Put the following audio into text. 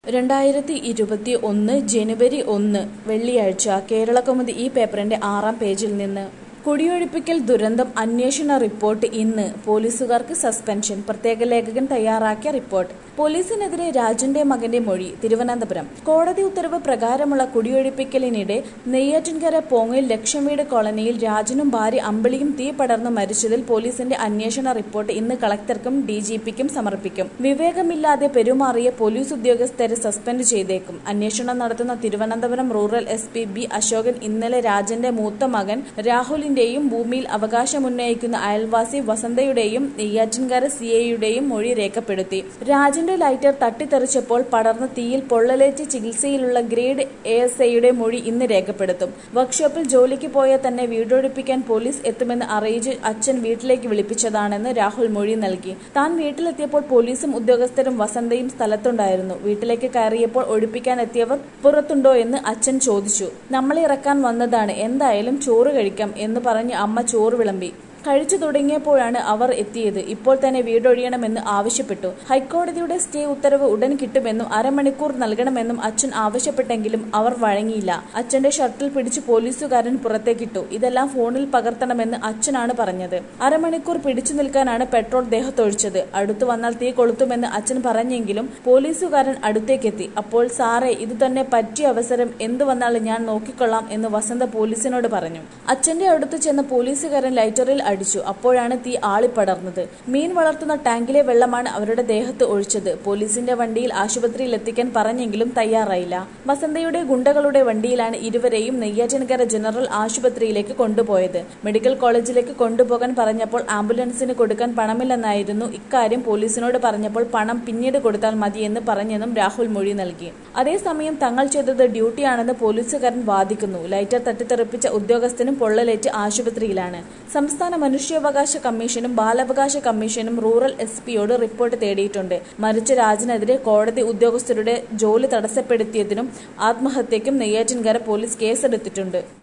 രണ്ടായിരത്തി ഇരുപത്തി ഒന്ന് ജനുവരി ഒന്ന് വെള്ളിയാഴ്ച കേരളകൗമുദി ഈ പേപ്പറിന്റെ ആറാം പേജിൽ നിന്ന് കുടിയൊഴിപ്പിക്കൽ ദുരന്തം അന്വേഷണ റിപ്പോർട്ട് ഇന്ന് പോലീസുകാർക്ക് സസ്പെൻഷൻ പ്രത്യേക ലേഖകൻ തയ്യാറാക്കിയ റിപ്പോർട്ട് പോലീസിനെതിരെ രാജുന്റെ മകന്റെ മൊഴി തിരുവനന്തപുരം കോടതി ഉത്തരവ് പ്രകാരമുള്ള കുടിയൊഴിപ്പിക്കലിനിടെ നെയ്യാറ്റിൻകര പോങ്ങയിൽ ലക്ഷംവീട് കോളനിയിൽ രാജനും ഭാര്യ അമ്പിളിയും തീ പടർന്നു മരിച്ചതിൽ പോലീസിന്റെ അന്വേഷണ റിപ്പോർട്ട് ഇന്ന് കളക്ടർക്കും ഡിജിപിക്കും സമർപ്പിക്കും വിവേകമില്ലാതെ പെരുമാറിയ പോലീസ് ഉദ്യോഗസ്ഥരെ സസ്പെൻഡ് ചെയ്തേക്കും അന്വേഷണം നടത്തുന്ന Thiruvananthapuram rural S P B Ashokan ഇന്നലെ രാജന്റെ മൂത്ത മകൻ രാഹുലിന്റെയും ഭൂമിയിൽ അവകാശമുന്നയിക്കുന്ന അയൽവാസി വസന്തയുടെയും നെയ്യാറ്റിൻകര സി എയുടെയും മൊഴി രേഖപ്പെടുത്തി രാജന്റെ ലൈറ്റർ തട്ടിത്തെറിച്ചപ്പോൾ പടർന്ന തീയിൽ പൊള്ളലേറ്റ് ചികിത്സയിലുള്ള ഗ്രേഡ് എ എസ് ഐയുടെ മൊഴി ഇന്ന് രേഖപ്പെടുത്തും വർക്ക്ഷോപ്പിൽ ജോലിക്ക് പോയ തന്നെ വീടൊഴിപ്പിക്കാൻ പോലീസ് എത്തുമെന്ന് അറിയിച്ച് അച്ഛൻ വീട്ടിലേക്ക് വിളിപ്പിച്ചതാണെന്ന് രാഹുൽ മൊഴി നൽകി താൻ വീട്ടിലെത്തിയപ്പോൾ പോലീസും ഉദ്യോഗസ്ഥരും വസന്തയും സ്ഥലത്തുണ്ടായിരുന്നു വീട്ടിലേക്ക് കയറിയപ്പോൾ ഒഴിപ്പിക്കാൻ എത്തിയവർ പുറത്തുണ്ടോ എന്ന് അച്ഛൻ ചോദിച്ചു നമ്മളെ ഇറക്കാൻ വന്നതാണ് എന്തായാലും ചോറ് കഴിക്കാം എന്ന് പറഞ്ഞ് അമ്മ ചോറ് വിളമ്പി കഴിച്ചു തുടങ്ങിയപ്പോഴാണ് അവർ എത്തിയത് ഇപ്പോൾ തന്നെ വീടൊഴിയണമെന്ന് ആവശ്യപ്പെട്ടു ഹൈക്കോടതിയുടെ സ്റ്റേ ഉത്തരവ് ഉടൻ കിട്ടുമെന്നും അരമണിക്കൂർ നൽകണമെന്നും അച്ഛൻ ആവശ്യപ്പെട്ടെങ്കിലും അവർ വഴങ്ങിയില്ല അച്ഛന്റെ ഷർട്ടിൽ പിടിച്ച് പോലീസുകാരൻ പുറത്തേക്കിട്ടു ഇതെല്ലാം ഫോണിൽ പകർത്തണമെന്ന് അച്ഛനാണ് പറഞ്ഞത് അരമണിക്കൂർ പിടിച്ചു നിൽക്കാനാണ് പെട്രോൾ ദേഹത്തൊഴിച്ചത് അടുത്തു വന്നാൽ തീ കൊളുത്തുമെന്ന് അച്ഛൻ പറഞ്ഞെങ്കിലും പോലീസുകാരൻ അടുത്തേക്കെത്തി അപ്പോൾ സാറേ ഇത് തന്നെ പറ്റിയ അവസരം എന്തു വന്നാലും ഞാൻ നോക്കിക്കൊള്ളാം എന്ന് വസന്ത പോലീസിനോട് പറഞ്ഞു അച്ഛന്റെ അടുത്ത് ചെന്ന പോലീസുകാരൻ ലൈറ്ററിൽ അടിച്ചു അപ്പോഴാണ് തീ ആളിപ്പടർന്നത് മീൻ വളർത്തുന്ന ടാങ്കിലെ വെള്ളമാണ് അവരുടെ ദേഹത്ത് ഒഴിച്ചത് പോലീസിന്റെ വണ്ടിയിൽ ആശുപത്രിയിൽ എത്തിക്കാൻ പറഞ്ഞെങ്കിലും തയ്യാറായില്ല വസന്തയുടെ ഗുണ്ടകളുടെ വണ്ടിയിലാണ് ഇരുവരെയും നെയ്യാറ്റിൻകര ജനറൽ ആശുപത്രിയിലേക്ക് കൊണ്ടുപോയത് മെഡിക്കൽ കോളേജിലേക്ക് കൊണ്ടുപോകാൻ പറഞ്ഞപ്പോൾ ആംബുലൻസിന് കൊടുക്കാൻ പണമില്ലെന്നായിരുന്നു ഇക്കാര്യം പോലീസിനോട് പറഞ്ഞപ്പോൾ പണം പിന്നീട് കൊടുത്താൽ മതിയെന്ന് പറഞ്ഞെന്നും രാഹുൽ മൊഴി നൽകി അതേസമയം തങ്ങൾ ചെയ്തത് ഡ്യൂട്ടിയാണെന്ന് പോലീസുകാരൻ വാദിക്കുന്നു ലൈറ്റർ തട്ടിത്തെറിപ്പിച്ച ഉദ്യോഗസ്ഥനും പൊള്ളലേറ്റ് ആശുപത്രിയിലാണ് സംസ്ഥാന മനുഷ്യാവകാശ കമ്മീഷനും ബാലാവകാശ കമ്മീഷനും റൂറൽ എസ് പിയോട് റിപ്പോർട്ട് തേടിയിട്ടുണ്ട് മരിച്ച രാജിനെതിരെ കോടതി ഉദ്യോഗസ്ഥരുടെ ജോലി തടസ്സപ്പെടുത്തിയതിനും ആത്മഹത്യയ്ക്കും നെയ്യാറ്റിൻകര പോലീസ് കേസെടുത്തിട്ടുണ്ട്